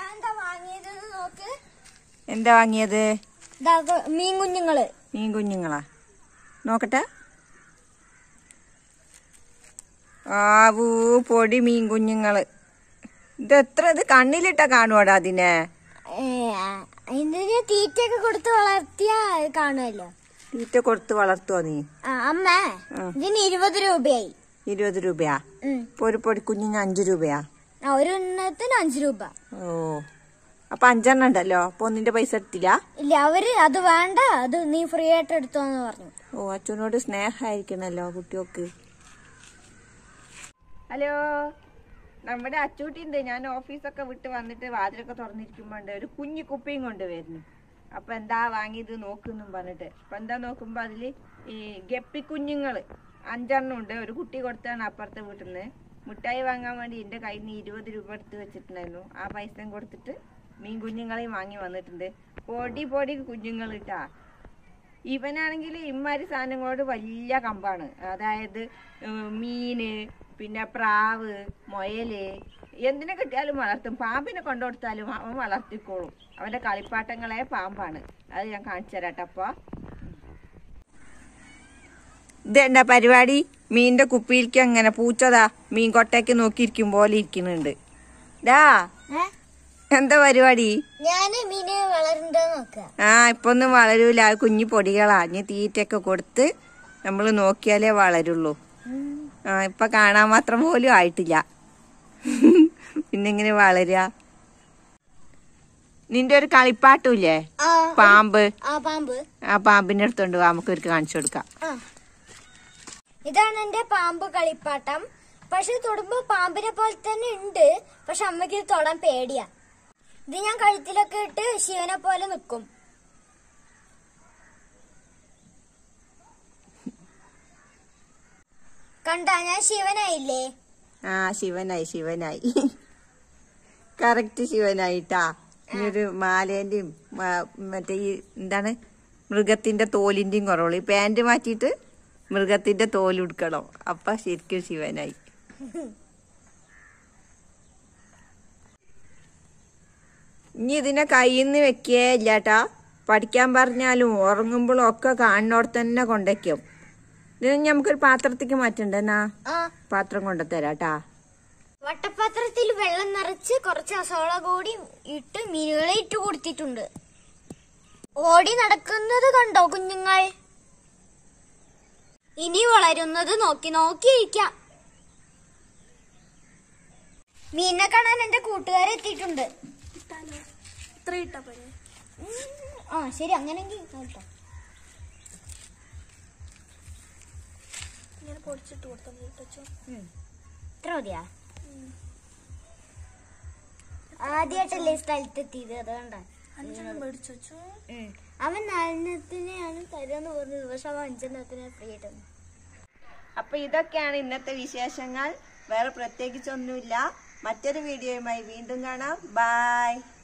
ഞാൻ എന്താ വാങ്ങിയതെന്ന് നോക്ക് എന്താ വാങ്ങിയത് ദാ കൊ- മീൻ കുഞ്ഞുങ്ങള് മീൻ കുഞ്ഞുങ്ങളാ നോക്കട്ടെ ആവൂ പൊടി മീൻ കുഞ്ഞുങ്ങള് ഇത് എത്ര ഇത് കണ്ണിലിട്ട കാണുവാടാ അതിനെ ഏ, ആ, ഇതിന് തീറ്റയൊക്കെ കൊടുത്ത് വളർത്തിയാ അത് കാണുമല്ലോ തീറ്റ കൊടുത്ത് വളർത്തുവോ നീ ആ അമ്മ ആ. ഇതിന് ഇരുപത് രൂപയായി ഇരുപത് രൂപയാ ഉം. ഇപ്പൊ ഒരു പൊടി കുഞ്ഞിന് അഞ്ച് രൂപയാ ആ, ഒരു എണ്ണത്തിന് അഞ്ചു രൂപ ഓ അപ്പൊ അഞ്ചെണ്ണം ഉണ്ടല്ലോ അപ്പൊ ഒന്നിന്റെ പൈസ എടുത്തില്ല ഇല്ല അവര് അത് വേണ്ട അത് നീ ഫ്രീ ആയിട്ട് എടുത്തോന്ന് പറഞ്ഞു ഓ അച്ഛനോട് സ്നേഹമായിരിക്കണല്ലോ കുട്ടികൾക്ക് ഹലോ നമ്മുടെ അച്ചൂട്ടിണ്ട് ഞാൻ ഓഫീസൊക്കെ വിട്ട് വന്നിട്ട് വാതിലൊക്കെ തുറന്നിരിക്കുമ്പോണ്ട് ഒരു കുഞ്ഞു കുപ്പിയും കൊണ്ട് വരുന്നു അപ്പൊ എന്താ വാങ്ങിയത് നോക്കുന്നും പറഞ്ഞിട്ട് അപ്പൊ എന്താ നോക്കുമ്പോ അതില് ഈ ഗപ്പി കുഞ്ഞുങ്ങള് അഞ്ചെണ്ണം ഉണ്ട് ഒരു കുട്ടി കൊടുത്താണ് അപ്പുറത്തെ വീട്ടിൽ നിന്ന് മിഠായി വാങ്ങാൻ വേണ്ടി എന്റെ കയ്യിൽ നിന്ന് ഇരുപത് രൂപ എടുത്ത് വെച്ചിട്ടുണ്ടായിരുന്നു ആ പൈസയും കൊടുത്തിട്ട് മീൻ കുഞ്ഞുങ്ങളെയും വാങ്ങി വന്നിട്ടുണ്ട് പൊടി പൊടി കുഞ്ഞുങ്ങൾ ഇട്ടാ ഇവനാണെങ്കിൽ ഇമ്മാരി സാധനങ്ങളോട് വലിയ കമ്പാണ് അതായത് ഉം, മീന് പിന്നെ പ്രാവ് മുയല് എന്തിനെ കിട്ടിയാലും വളർത്തും പാമ്പിനെ കൊണ്ടുകൊടുത്താലും അവൻ വളർത്തിക്കോളും അവന്റെ കളിപ്പാട്ടങ്ങളെ പാമ്പാണ് അത് ഞാൻ കാണിച്ചു തരാട്ടപ്പോ ഇതെന്താ പരിപാടി മീനിന്റെ കുപ്പിയിലേക്ക് അങ്ങനെ പൂച്ചതാ മീൻ കൊട്ടയ്ക്ക് നോക്കിയിരിക്കും പോലെ ഇരിക്കുന്നുണ്ട് ഡാ എന്താ പരിപാടി ഞാന് മീന് വളരുന്നുണ്ടോ നോക്കുക ആ ഇപ്പൊ ഒന്നും വളരൂല അത് കുഞ്ഞു പൊടികളാ ഇനി തീറ്റയൊക്കെ കൊടുത്ത് നമ്മൾ നോക്കിയാലേ വളരുള്ളൂ ആ ഇപ്പൊ കാണാൻ മാത്രം പോലും ആയിട്ടില്ല പിന്നെ എങ്ങനെ വളരുക നിന്റെ ഒരു കളിപ്പാട്ടുമില്ലേ ആ പാമ്പ് ആ പാമ്പ് ആ പാമ്പിന്റെ അടുത്തോണ്ട് വാ നമുക്ക് ഒരു കാണിച്ചു കൊടുക്കാം ആ ഇതാണ് എന്റെ പാമ്പ് കളിപ്പാട്ടം പക്ഷെ തൊടുമ്പോ പാമ്പിനെ പോലെ തന്നെ ഉണ്ട് പക്ഷെ അമ്മയ്ക്ക് ഇത് തൊടാൻ പേടിയാ ഇത് ഞാൻ കഴുത്തിലൊക്കെ ഇട്ട് ശിവനെ പോലെ നിക്കും കണ്ട ഞാൻ ശിവനായില്ലേ ആ ശിവനായി ശിവനായി കറക്റ്റ് ശിവനായിട്ടാ ഇനി ഒരു മാലേന്റെയും മാ- മറ്റേ ഈ എന്താണ് മൃഗത്തിന്റെ തോലിന്റെയും കുറവുള്ളൂ ഈ പാന്റ് മാറ്റിയിട്ട് മൃഗത്തിന്റെ തോൽ ഉടുക്കണം അപ്പൊ ശരിക്കും ശിവനായി ഇനി ഇതിനെ കയ്യിൽ നിന്ന് വെക്കേ ഇല്ലാട്ടാ പഠിക്കാൻ പറഞ്ഞാലും ഉറങ്ങുമ്പോഴും ഒക്കെ കാണുന്നോടെ തന്നെ കൊണ്ടേക്കും ഇതിന് നമുക്കൊരു പാത്രത്തേക്ക് മാറ്റണ്ടെന്നാ ആ പാത്രം കൊണ്ടുതരാട്ടാ വട്ടപാത്രത്തിൽ വെള്ളം നിറച്ച് കുറച്ച് അസോള കൂടി ഇട്ട് മീനുകളെ ഇട്ട് കൊടുത്തിട്ടുണ്ട് ഓടി നടക്കുന്നത് കണ്ടോ കുഞ്ഞുങ്ങൾ ഇനി വളരുന്നത് നോക്കി നോക്കി ഇരിക്കാം മീനിനെ കാണാൻ എന്റെ കൂട്ടുകാരെ എത്തിയിട്ടുണ്ട് ഉം, ആ ശരി അങ്ങനെങ്കിൽ കേട്ടോ ഇത്ര മതിയാ ആദ്യമായിട്ടല്ലേ ഈ സ്ഥലത്ത് എത്തിയത് അതുകൊണ്ടാ ഉം. അവൻ നാലെണ്ണത്തിനെയാണ് തരാന്ന് പറഞ്ഞത് പക്ഷെ അവൻ അഞ്ചെണ്ണത്തിനെ ഫ്രീ ആയിട്ട് അപ്പൊ ഇതൊക്കെയാണ് ഇന്നത്തെ വിശേഷങ്ങൾ വേറെ പ്രത്യേകിച്ചൊന്നുമില്ല മറ്റൊരു വീഡിയോയുമായി വീണ്ടും കാണാം ബൈ